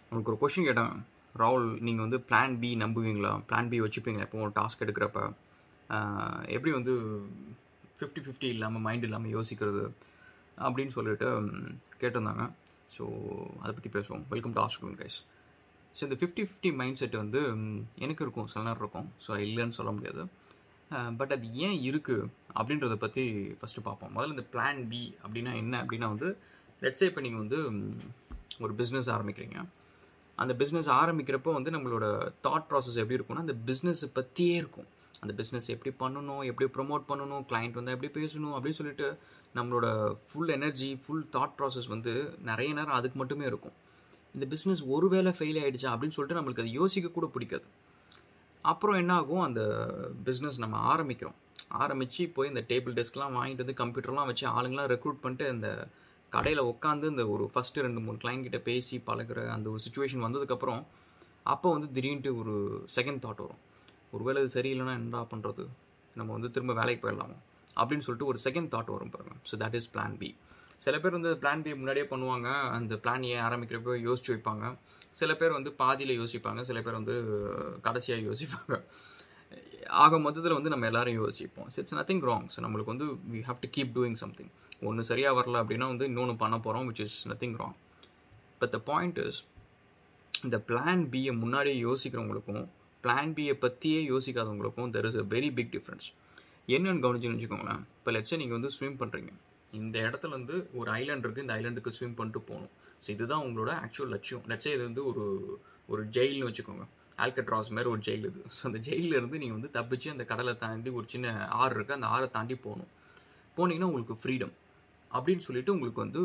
உங்களுக்கு ஒரு கொஷின் கேட்டேன் ராகுல் நீங்கள் வந்து பிளான் பி நம்புவீங்களா பிளான் பி வச்சுப்பீங்களா எப்போ ஒரு டாஸ்க் எடுக்கிறப்ப ஆஹ், எப்படி வந்து ஃபிஃப்டி ஃபிஃப்டி இல்லாமல் மைண்ட் இல்லாமல் யோசிக்கிறது அப்படின்னு சொல்லிட்டு ம், கேட்டிருந்தாங்க ஸோ அதை பற்றி பேசுவோம் welcome to ask guys so இந்த ஃபிஃப்டி ஃபிஃப்டி மைண்ட் செட் வந்து ம், எனக்கு இருக்கும் சில நேரம் இருக்கும் ஸோ இல்லைன்னு சொல்ல முடியாது பட் அது ஏன் இருக்குது அப்படின்றத பற்றி ஃபஸ்ட்டு பார்ப்போம் முதல்ல இந்த பிளான் பி அப்படின்னா என்ன அப்படின்னா வந்து லெட்ஸே இப்போ நீங்கள் வந்து ம், ஒரு பிஸ்னஸ் ஆரம்பிக்கிறீங்க அந்த பிஸ்னஸ் ஆரம்பிக்கிறப்போ வந்து நம்மளோட தாட் ப்ராசஸ் எப்படி இருக்கும்னா அந்த பிஸ்னஸை பற்றியே இருக்கும் அந்த பிஸ்னஸ் எப்படி பண்ணணும் எப்படி ப்ரொமோட் பண்ணணும் கிளைண்ட் வந்து எப்படி பேசணும் அப்படின்னு சொல்லிட்டு நம்மளோட full energy full thought process வந்து நிறைய நேரம் அதுக்கு மட்டுமே இருக்கும் இந்த பிஸ்னஸ் ஒருவேளை ஃபெயில் ஆயிடுச்சா அப்படின்னு சொல்லிட்டு நம்மளுக்கு அது யோசிக்க கூட பிடிக்காது அப்புறம் என்ன ஆகும் அந்த பிஸ்னஸ் நம்ம ஆரம்பிக்கிறோம் ஆரம்பித்து போய் இந்த டேபிள் டெஸ்க்லாம் வாங்கிட்டு வந்து கம்ப்யூட்டர்லாம் வச்சு ஆளுங்களாம் ரெக்ரூட் பண்ணிட்டு இந்த கடையில் உட்காந்து இந்த ஒரு ஃபஸ்ட்டு ரெண்டு மூணு client கிட்ட பேசி பழகுற அந்த ஒரு சுச்சுவேஷன் வந்ததுக்கப்புறம் அப்போ வந்து திடீர்னு ஒரு செகண்ட் தாட் வரும் ஒருவேளை இது சரியில்லைன்னா என்னடா பண்ணுறது நம்ம வந்து திரும்ப வேலைக்கு போயிடலாமா அப்படின்னு சொல்லிட்டு ஒரு செகண்ட் தாட் வரும் பாருங்க so that is plan B சில பேர் வந்து பிளான் பி முன்னாடியே பண்ணுவாங்க அந்த பிளான் ஏ ஆரம்பிக்கிறப்போ யோசிச்சு வைப்பாங்க சில பேர் வந்து பாதியில் யோசிப்பாங்க சில பேர் வந்து கடைசியாக யோசிப்பாங்க ஆக மொத்தத்தில் வந்து நம்ம எல்லாரும் யோசிப்போம் இட்ஸ் நத்திங் ராங் ஸோ நம்மளுக்கு வந்து we have to keep doing something ஒன்று சரியாக வரல அப்படின்னா வந்து இன்னொன்று பண்ண போகிறோம் which is nothing wrong but the point is இந்த பிளான் பியை முன்னாடியே யோசிக்கிறவங்களுக்கும் பிளான் பியை பற்றியே யோசிக்காதவங்களுக்கும் there is a very big difference என்னன்னு கவனிச்சுன்னு வச்சுக்கோங்களேன் இப்போ லட்சம் நீங்கள் வந்து ஸ்விம் பண்ணுறீங்க இந்த இடத்துல இருந்து ஒரு ஐலாண்ட் இருக்குது இந்த ஐலாண்டுக்கு ஸ்விம் பண்ணிட்டு போகணும் ஸோ இதுதான் உங்களோட ஆக்சுவல் லட்சியம் லட்சம் இது வந்து ஒரு ஒரு ஜெயில்னு வச்சுக்கோங்க ஆல்கட்ராஸ் மாதிரி ஒரு ஜெயில் இது ஸோ அந்த ஜெயிலில் இருந்து நீங்கள் வந்து தப்பிச்சு அந்த கடலை தாண்டி ஒரு சின்ன ஆறு இருக்குது அந்த ஆறை தாண்டி போகணும் போனீங்கன்னா உங்களுக்கு ஃப்ரீடம் அப்படின்னு சொல்லிட்டு உங்களுக்கு வந்து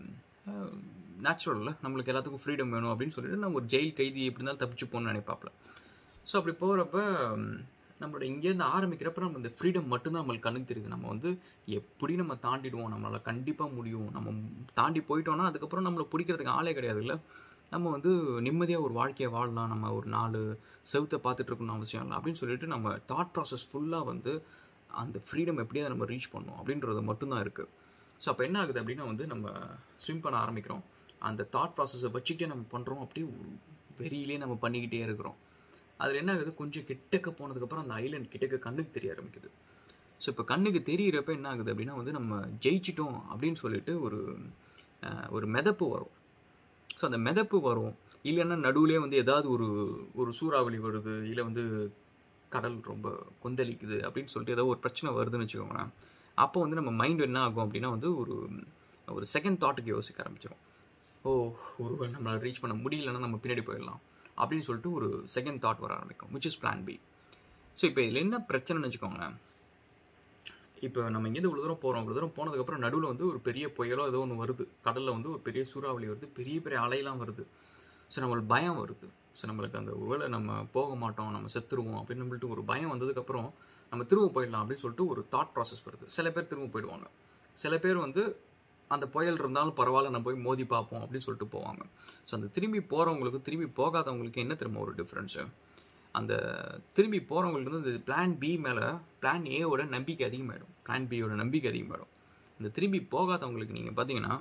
நேச்சுரலில் நம்மளுக்கு எல்லாத்துக்கும் ஃப்ரீடம் வேணும் அப்படின்னு சொல்லிட்டு நம்ம ஒரு ஜெயில் கைதி எப்படி இருந்தாலும் தப்பிச்சு போகணும்னு நினைப்பாப்ல ஸோ அப்படி போகிறப்ப நம்மளோட இங்கேருந்து ஆரம்பிக்கிறப்ப நம்ம இந்த ஃப்ரீடம் மட்டும்தான் நம்மளுக்கு கண்ணுக்கு தெரியுது நம்ம வந்து எப்படி நம்ம தாண்டிடுவோம் நம்மளால் கண்டிப்பாக முடியும் நம்ம தாண்டி போயிட்டோம்னா அதுக்கப்புறம் நம்மளை பிடிக்கிறதுக்கு ஆளே கிடையாது இல்லை நம்ம வந்து நிம்மதியாக ஒரு வாழ்க்கையை வாழலாம் நம்ம ஒரு நாலு செவுத்தை பார்த்துட்டு இருக்கணும்னு அவசியம் இல்லை அப்படின்னு சொல்லிட்டு நம்ம தாட் ப்ராசஸ் ஃபுல்லாக வந்து அந்த ஃப்ரீடம் எப்படியாவது நம்ம ரீச் பண்ணணும் அப்படின்றது மட்டும்தான் இருக்குது ஸோ அப்போ என்ன ஆகுது அப்படின்னா வந்து நம்ம ஸ்விம் பண்ண ஆரம்பிக்கிறோம் அந்த தாட் ப்ராசஸை வச்சுக்கிட்டே நம்ம பண்ணுறோம் அப்படியே ஒரு வெறியிலே நம்ம பண்ணிக்கிட்டே இருக்கிறோம் அதில் என்ன ஆகுது கொஞ்சம் கிட்டக்க போனதுக்கப்புறம் அந்த ஐலண்ட் கிட்டக்க கண்ணுக்கு தெரிய ஆரம்பிக்குது ஸோ இப்போ கண்ணுக்கு தெரியிறப்ப என்ன ஆகுது அப்படின்னா வந்து நம்ம ஜெயிச்சிட்டோம் அப்படின்னு சொல்லிட்டு ஒரு அஹ், ஒரு மிதப்பு வரும் ஸோ அந்த மிதப்பு வரும் இல்லைன்னா நடுவுலேயே வந்து ஏதாவது ஒரு ஒரு சூறாவளி வருது இல்லை வந்து கடல் ரொம்ப கொந்தளிக்குது அப்படின்னு சொல்லிட்டு ஏதோ ஒரு பிரச்சனை வருதுன்னு வச்சுக்கோங்களேன் அப்போ வந்து நம்ம மைண்ட் என்ன ஆகும் அப்படின்னா வந்து ஒரு ஒரு செகண்ட் தாட்டுக்கு யோசிக்க ஆரம்பிச்சிடும் ஓ ஒருவேளை நம்மளால் ரீச் பண்ண முடியலன்னா நம்ம பின்னாடி போயிடலாம் அப்படின்னு சொல்லிட்டு ஒரு செகண்ட் தாட் வர ஆரம்பிக்கும் which is plan B so இப்போ இதில் என்ன பிரச்சனைன்னு வச்சுக்கோங்களேன் இப்போ நம்ம இங்கேருந்து இவ்வளோ தூரம் போகிறோம் இவ்வளோ தூரம் போனதுக்கப்புறம் நடுவில் வந்து ஒரு பெரிய புயலோ ஏதோ ஒன்று வருது கடலில் வந்து ஒரு பெரிய சூறாவளி வருது பெரிய பெரிய அலையெல்லாம் வருது ஸோ நம்மளுக்கு பயம் வருது ஸோ நம்மளுக்கு அந்த ஒருவேளை நம்ம போக மாட்டோம் நம்ம செத்துருவோம் அப்படின்னு சொல்லிட்டு ஒரு பயம் வந்ததுக்கப்புறம் நம்ம திரும்ப போயிடலாம் அப்படின்னு சொல்லிட்டு ஒரு தாட் ப்ராசஸ் வருது சில பேர் திரும்ப போயிடுவாங்க சில பேர் வந்து அந்த புயல் இருந்தாலும் பரவாயில்ல நம்ம போய் மோதி பார்ப்போம் அப்படின்னு சொல்லிட்டு போவாங்க ஸோ அந்த திரும்பி போகிறவங்களுக்கு திரும்பி போகாதவங்களுக்கு என்ன திரும்ப ஒரு டிஃப்ரென்ஸு அந்த திரும்பி போகிறவங்களுக்கு வந்து இந்த பிளான் பி மேலே பிளான் ஏவோட நம்பிக்கை அதிகமாகிடும் பிளான் பியோட நம்பிக்கை அதிகமாகிடும் இந்த திரும்பி போகாதவங்களுக்கு நீங்கள் பார்த்தீங்கன்னா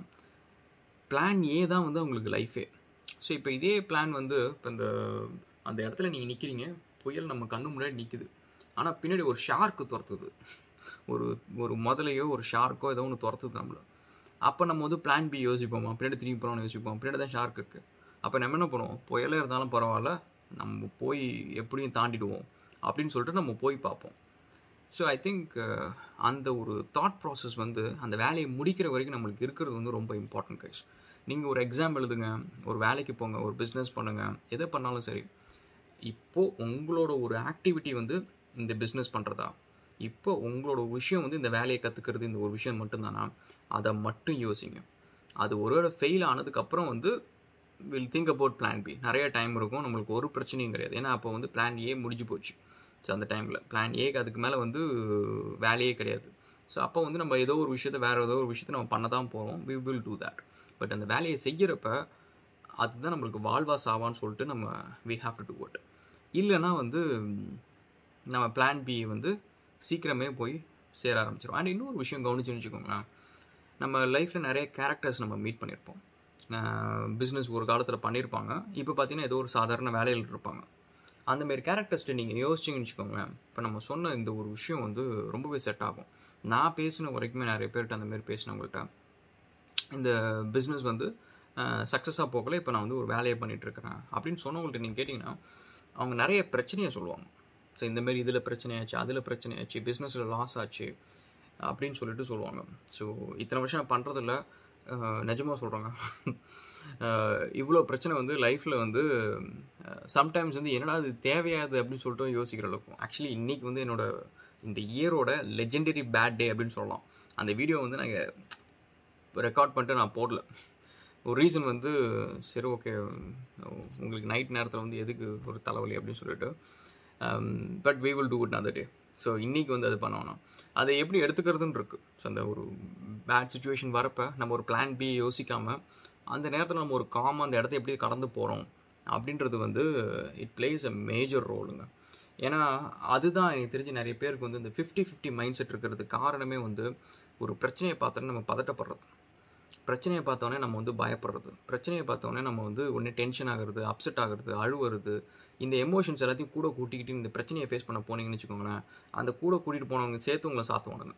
பிளான் ஏ தான் வந்து அவங்களுக்கு லைஃபே ஸோ இப்போ இதே பிளான் வந்து இப்போ இந்த அந்த இடத்துல நீங்கள் நிற்கிறீங்க புயல் நம்ம கண்ணு முன்னாடி நிற்குது ஆனால் பின்னாடி ஒரு ஷார்க்கு துரத்துது ஒரு ஒரு முதலையோ ஒரு ஷார்க்கோ ஏதோ ஒன்று துரத்துது நம்மளை அப்போ நம்ம வந்து பிளான் பி யோசிப்போமா பின்னாடி திரும்பி போகிறோம்னு யோசிப்போம் பின்னாடி தான் ஷார்க் இருக்குது அப்போ நம்ம என்ன பண்ணுவோம் புயலே இருந்தாலும் பரவாயில்ல நம்ம போய் எப்படியும் தாண்டிடுவோம் அப்படின்னு சொல்லிட்டு நம்ம போய் பார்ப்போம் ஸோ ஐ திங்க் அந்த ஒரு தாட் ப்ராசஸ் வந்து அந்த வேலையை முடிக்கிற வரைக்கும் நம்மளுக்கு இருக்கிறது வந்து ரொம்ப இம்பார்ட்டன்ட் கைஸ் நீங்கள் ஒரு எக்ஸாம் எழுதுங்க ஒரு வேலைக்கு போங்க ஒரு பிஸ்னஸ் பண்ணுங்கள் எதை பண்ணாலும் சரி இப்போது உங்களோட ஒரு ஆக்டிவிட்டி வந்து இந்த பிஸ்னஸ் பண்ணுறதா இப்போ உங்களோட ஒரு விஷயம் வந்து இந்த வேலையை கற்றுக்கிறது இந்த ஒரு விஷயம் மட்டும்தானா அதை மட்டும் யோசிங்க அது ஒருவேளை ஃபெயில் ஆனதுக்கப்புறம் வந்து will think about plan B நிறைய டைம் இருக்கும் நம்மளுக்கு ஒரு பிரச்சனையும் கிடையாது ஏன்னா அப்போ வந்து பிளான் ஏ முடிஞ்சு போச்சு ஸோ அந்த டைமில் பிளான் ஏக்கு அதுக்கு மேலே வந்து வேலையே கிடையாது ஸோ அப்போ வந்து நம்ம ஏதோ ஒரு விஷயத்த வேறு ஏதோ ஒரு விஷயத்த நம்ம பண்ண தான் போகிறோம் we will do that but அந்த வேலையை செய்கிறப்ப அதுதான் நம்மளுக்கு வாழ்வா சாவான்னு சொல்லிட்டு நம்ம we have to do it இல்லைன்னா வந்து ம், நம்ம பிளான் பி வந்து சீக்கிரமே போய் சேர ஆரம்பிச்சிடும் அண்ட் இன்னொரு விஷயம் கவனிச்சுன்னு வச்சுக்கோங்களேன் நம்ம லைஃப்பில் நிறைய கேரக்டர்ஸ் நம்ம மீட் பண்ணியிருப்போம் பிஸ்னஸ் ஒரு காலத்தில் பண்ணியிருப்பாங்க இப்போ பார்த்தீங்கன்னா ஏதோ ஒரு சாதாரண வேலையில் இருப்பாங்க அந்த மாதிரி கேரக்டர்ஸ்ட்டு நீங்கள் யோசிச்சிங்கன்னு வச்சுக்கோங்களேன் இப்போ நம்ம சொன்ன இந்த ஒரு விஷயம் வந்து ரொம்பவே செட் ஆகும் நான் பேசின வரைக்குமே நிறைய பேர்கிட்ட அந்த மாதிரி பேசினவங்கள்ட்ட இந்த பிஸ்னஸ் வந்து சக்ஸஸாக போகல இப்போ நான் வந்து ஒரு வேலையை பண்ணிகிட்ருக்கிறேன் அப்படின்னு சொன்னவங்கள்ட்ட நீங்கள் கேட்டிங்கன்னா அவங்க நிறைய பிரச்சனையை சொல்லுவாங்க ஸோ இந்தமாரி இதில் பிரச்சனையாச்சு அதில் பிரச்சனையாச்சு பிஸ்னஸில் லாஸ் ஆச்சு அப்படின்னு சொல்லிட்டு சொல்லுவாங்க ஸோ இத்தனை வருஷம் நான் பண்ணுறதில்ல நிஜமாக சொல்கிறாங்க இவ்வளோ பிரச்சனை வந்து லைஃப்பில் வந்து சம்டைம்ஸ் வந்து என்னடா அது தேவையாது அப்படின்னு சொல்லிட்டு யோசிக்கிற அளவுக்கும் ஆக்சுவலி இன்றைக்கி வந்து என்னோட இந்த இயரோட லெஜெண்டரி பேட் டே அப்படின்னு சொல்லலாம் அந்த வீடியோ வந்து நாங்கள் ரெக்கார்ட் பண்ணிட்டு நான் போடல ஒரு ரீசன் வந்து சரி ஓகே உங்களுக்கு நைட் நேரத்தில் வந்து எதுக்கு ஒரு தலைவலி அப்படின்னு சொல்லிட்டு but we will do it அந்த டே ஸோ இன்றைக்கி வந்து அது பண்ணணும் அதை எப்படி எடுத்துக்கிறதுன்னு இருக்குது ஸோ அந்த ஒரு பேட் சுச்சுவேஷன் வரப்போ நம்ம ஒரு பிளான் பி யோசிக்காமல் அந்த நேரத்தில் நம்ம ஒரு காமாக அந்த இடத்த எப்படி கடந்து போகிறோம் அப்படின்றது வந்து இட் பிளேஸ் அ மேஜர் ரோலுங்க ஏன்னா அதுதான் எனக்கு தெரிஞ்சு நிறைய பேருக்கு வந்து இந்த ஃபிஃப்டி ஃபிஃப்டி மைண்ட் செட் இருக்கிறதுக்கு காரணமே வந்து ஒரு பிரச்சனையை பார்த்தோன்னே நம்ம பதட்டப்படுறது பிரச்சனையை பார்த்தோன்னே நம்ம வந்து பயப்படுறது பிரச்சனையை பார்த்தோன்னே நம்ம வந்து உடனே டென்ஷன் ஆகிறது அப்செட் ஆகிறது அழுவுறது இந்த எமோஷன்ஸ் எல்லாத்தையும் கூட கூட்டிக்கிட்டு இந்த பிரச்சனையை ஃபேஸ் பண்ண போனீங்கன்னு வச்சுக்கோங்களேன் அந்த கூட கூட்டிகிட்டு போனவங்க சேர்த்து உங்களை சாத்துவானுங்க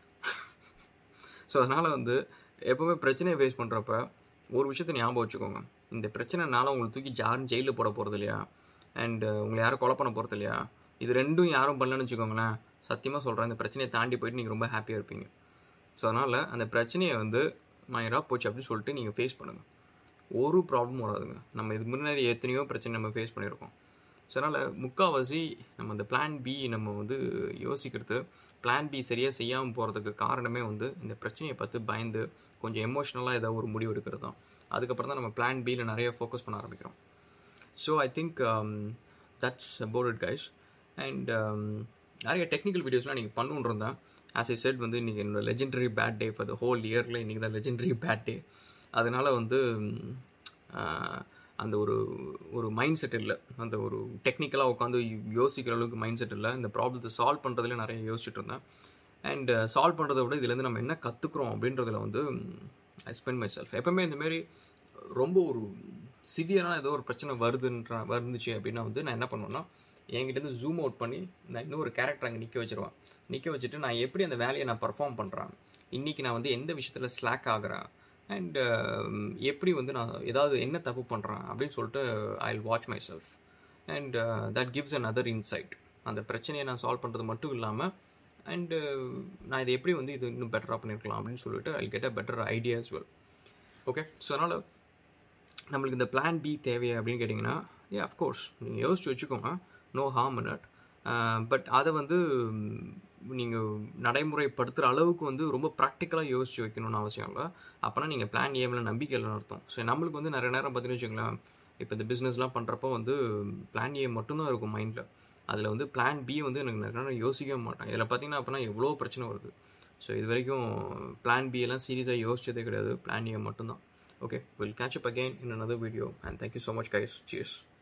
ஸோ அதனால் வந்து எப்போவுமே பிரச்சனையை ஃபேஸ் பண்ணுறப்ப ஒரு விஷயத்த ஞாபகம் வச்சுக்கோங்க இந்த பிரச்சனைனால உங்களை தூக்கி யாரும் ஜெயிலில் போட போகிறது இல்லையா அண்ட் உங்களை யாரும் கொலை பண்ண போகிறது இல்லையா இது ரெண்டும் யாரும் பண்ணலன்னு வச்சுக்கோங்களேன் சத்தியமாக சொல்கிறேன் இந்த பிரச்சனையை தாண்டி போயிட்டு நீங்கள் ரொம்ப ஹாப்பியாக இருப்பீங்க ஸோ அதனால் அந்த பிரச்சனையை வந்து மயராக போச்சு அப்படின்னு சொல்லிட்டு நீங்கள் ஃபேஸ் பண்ணுங்கள் ஒரு ப்ராப்ளமும் வராதுங்க நம்ம இதுக்கு முன்னாடி எத்தனையோ பிரச்சனை நம்ம ஃபேஸ் பண்ணியிருக்கோம் ஸோ அதனால் முக்கால்வாசி நம்ம அந்த பிளான் பி நம்ம வந்து யோசிக்கிறது பிளான் பி சரியாக செய்யாமல் போகிறதுக்கு காரணமே வந்து இந்த பிரச்சனையை பார்த்து பயந்து கொஞ்சம் எமோஷ்னலாக ஏதாவது ஒரு முடிவு எடுக்கிறது தான் அதுக்கப்புறம் தான் நம்ம பிளான் பியில் நிறைய ஃபோக்கஸ் பண்ண ஆரம்பிக்கிறோம் so I think that's about it guys and நிறைய டெக்னிக்கல் வீடியோஸ்லாம் நீங்கள் பண்ணுன்னு இருந்தேன் ஆஸ் ஐ செட் வந்து இன்றைக்கி என்னோட legendary bad day for the whole இயரில் இன்றைக்கி தான் லெஜெண்டரி பேட் டே அதனால் வந்து அந்த ஒரு ஒரு மைண்ட் செட் இல்லை அந்த ஒரு டெக்னிக்கலாக உட்காந்து யோசிக்கிற அளவுக்கு மைண்ட் செட் இல்லை இந்த ப்ராப்ளத்தை சால்வ் பண்ணுறதுல நிறைய யோசிச்சுட்டு இருந்தேன் அண்ட் சால்வ் பண்ணுறத விட இதுலேருந்து நம்ம என்ன கற்றுக்குறோம் அப்படின்றதுல வந்து ஐ ஸ்பெண்ட் மை செல்ஃப் எப்போவுமே இந்தமாரி ரொம்ப ஒரு சிவியரான ஏதோ ஒரு பிரச்சனை வருதுன்ற வந்துச்சு அப்படின்னா வந்து நான் என்ன பண்ணுவேன்னா என்கிட்டேருந்து ஜூம் அவுட் பண்ணி நான் இன்னும் ஒரு கேரக்டர் அங்கே நிற்க வச்சுருவேன் நிற்க வச்சுட்டு நான் எப்படி அந்த வேலையை நான் பர்ஃபார்ம் பண்ணுறேன் இன்றைக்கி நான் வந்து எந்த விஷயத்தில் ஸ்லாக் ஆகிறேன் அண்ட் எப்படி வந்து நான் ஏதாவது என்ன தப்பு பண்ணுறேன் அப்படின்னு சொல்லிட்டு I will watch myself and that gives another insight அந்த பிரச்சனையை நான் சால்வ் பண்ணுறது மட்டும் இல்லாமல் அண்டு நான் இதை எப்படி வந்து இது இன்னும் பெட்டராக பண்ணியிருக்கலாம் அப்படின்னு சொல்லிட்டு I get a better ideas well okay so அதனால் நம்மளுக்கு இந்த பிளான் பி தேவையா அப்படின்னு கேட்டிங்கன்னா ஏ அஃப்கோர்ஸ் நீங்கள் யோசிச்சு வச்சுக்கோங்க no harm in it but அதை வந்து நீங்கள் நடைமுறைப்படுத்துகிற அளவுக்கு வந்து ரொம்ப ப்ராக்டிக்கலாக யோசிச்சு வைக்கணும்னு அவசியம் இல்லை அப்போனா நீங்கள் பிளான் ஏமில் நம்பிக்கை இல்லைன்னு அர்த்தம் ஸோ நம்மளுக்கு வந்து நிறைய நேரம் பார்த்தீங்கன்னு வச்சுங்களேன் இப்போ இந்த பிஸ்னஸ்லாம் பண்ணுறப்போ வந்து பிளான் ஏ மட்டும்தான் இருக்கும் மைண்டில் அதில் வந்து பிளான் பி வந்து எனக்கு நிறைய நேரம் யோசிக்கவே மாட்டேன் இதில் பார்த்தீங்கன்னா அப்போனா எவ்வளோ பிரச்சனை வருது ஸோ இது வரைக்கும் பிளான் பி எல்லாம் சீரியஸாக யோசிச்சதே கிடையாது பிளான் ஏ மட்டும்தான் okay will catch up again in another video and thank you so much guys cheers